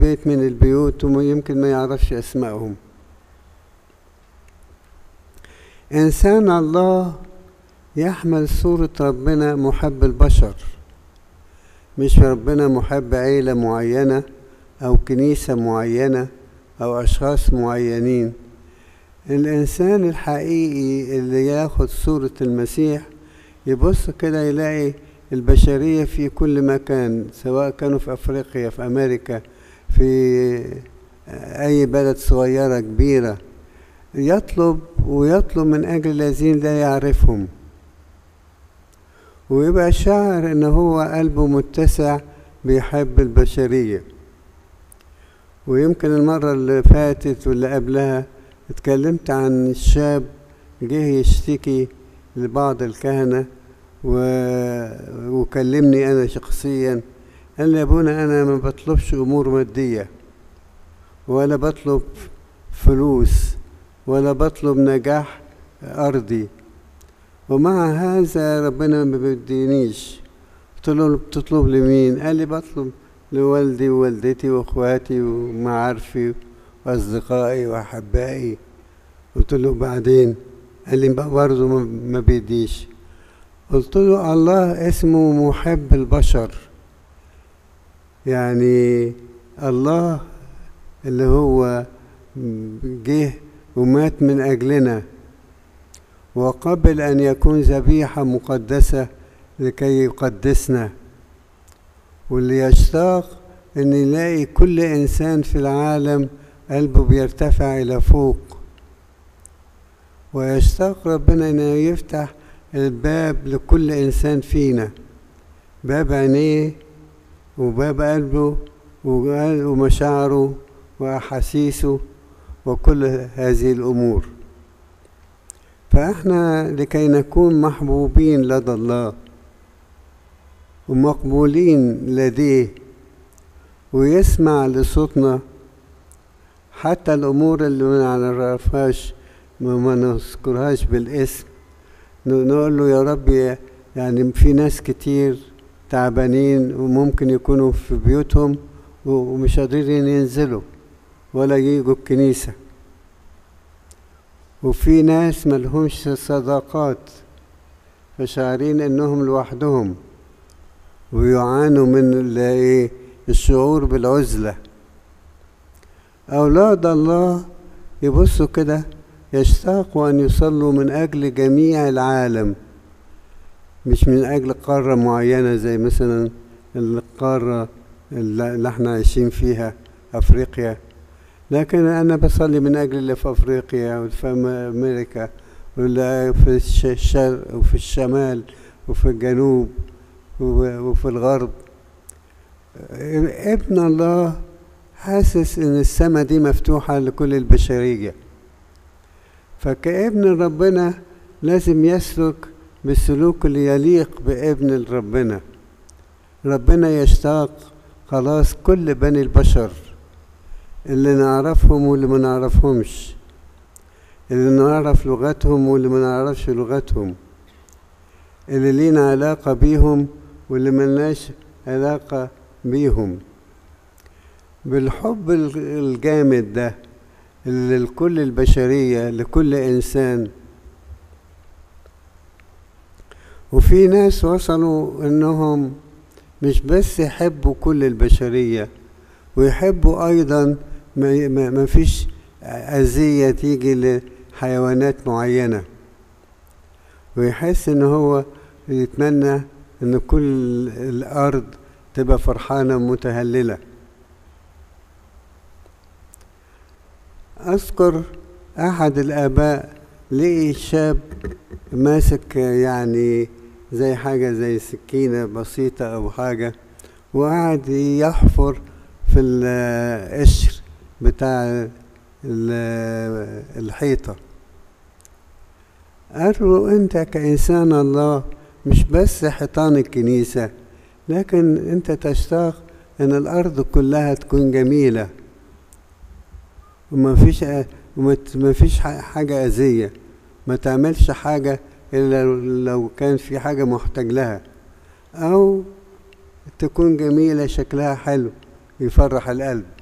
بيت من البيوت ويمكن ما يعرفش أسمائهم إنسان الله يحمل صورة ربنا محب البشر مش ربنا محب عيلة معينة أو كنيسة معينة أو أشخاص معينين الإنسان الحقيقي اللي ياخد صورة المسيح يبص كده يلاقي البشرية في كل مكان سواء كانوا في أفريقيا في أمريكا في أي بلد صغيرة كبيرة يطلب ويطلب من أجل الذين لا يعرفهم ويبقى شاعر إن هو قلبه متسع بيحب البشرية ويمكن المرة اللي فاتت واللي قبلها اتكلمت عن الشاب جه يشتكي لبعض الكهنة و... وكلمني أنا شخصيا قال لي يا ابونا أنا ما بطلبش أمور مادية ولا بطلب فلوس ولا بطلب نجاح أرضي ومع هذا ربنا ما بيدينيش قلت له بتطلب لمين قال لي بطلب لوالدي ووالدتي واخواتي ومعارفي واصدقائي واحبائي قلت له بعدين قال لي برضه ما بيديش قلت له الله اسمه محب البشر يعني الله اللي هو جه ومات من أجلنا وقبل أن يكون ذبيحة مقدسة لكي يقدسنا واللي يشتاق أن يلاقي كل إنسان في العالم قلبه بيرتفع إلى فوق ويشتاق ربنا أنه يفتح الباب لكل إنسان فينا باب عينيه وباب قلبه ومشاعره وأحاسيسه وكل هذه الأمور فإحنا لكي نكون محبوبين لدى الله ومقبولين لديه ويسمع لصوتنا حتى الأمور اللي ما نعرفهاش ما نذكرهاش بالاسم نقول له يا رب يعني في ناس كتير تعبانين وممكن يكونوا في بيوتهم ومش قادرين ينزلوا ولا يجوا الكنيسة وفي ناس ملهمش صداقات فشعرين انهم لوحدهم ويعانوا من الشعور بالعزلة أولاد الله يبصوا كده يشتاقوا أن يصلوا من أجل جميع العالم مش من أجل قارة معينة زي مثلا القارة اللي احنا عايشين فيها أفريقيا لكن أنا بصلي من أجل اللي في أفريقيا وفي أمريكا واللي في الشرق وفي الشمال وفي الجنوب وفي الغرب ابن الله حاسس ان السماء دي مفتوحة لكل البشرية فكابن ربنا لازم يسلك بالسلوك اللي يليق بابن ربنا ربنا يشتاق خلاص كل بني البشر اللي نعرفهم واللي ما نعرفهمش اللي نعرف لغتهم واللي ما نعرفش لغتهم اللي لينا علاقة بيهم واللي ملناش علاقة بيهم بالحب الجامد ده اللي لكل البشرية لكل إنسان وفي ناس وصلوا إنهم مش بس يحبوا كل البشرية ويحبوا أيضا ما فيش أذية تيجي لحيوانات معينة ويحس إن هو يتمنى إن كل الأرض تبقى فرحانة متهللة أذكر أحد الآباء لقي شاب ماسك يعني زي حاجة زي سكينة بسيطة أو حاجة وقعد يحفر في القشر بتاع الحيطة قال له أنت كإنسان الله مش بس حيطان الكنيسة لكن أنت تشتاق أن الأرض كلها تكون جميلة وما فيش وما فيش حاجة أذية ما تعملش حاجة إلا لو كان في حاجة محتاج لها أو تكون جميلة شكلها حلو يفرح القلب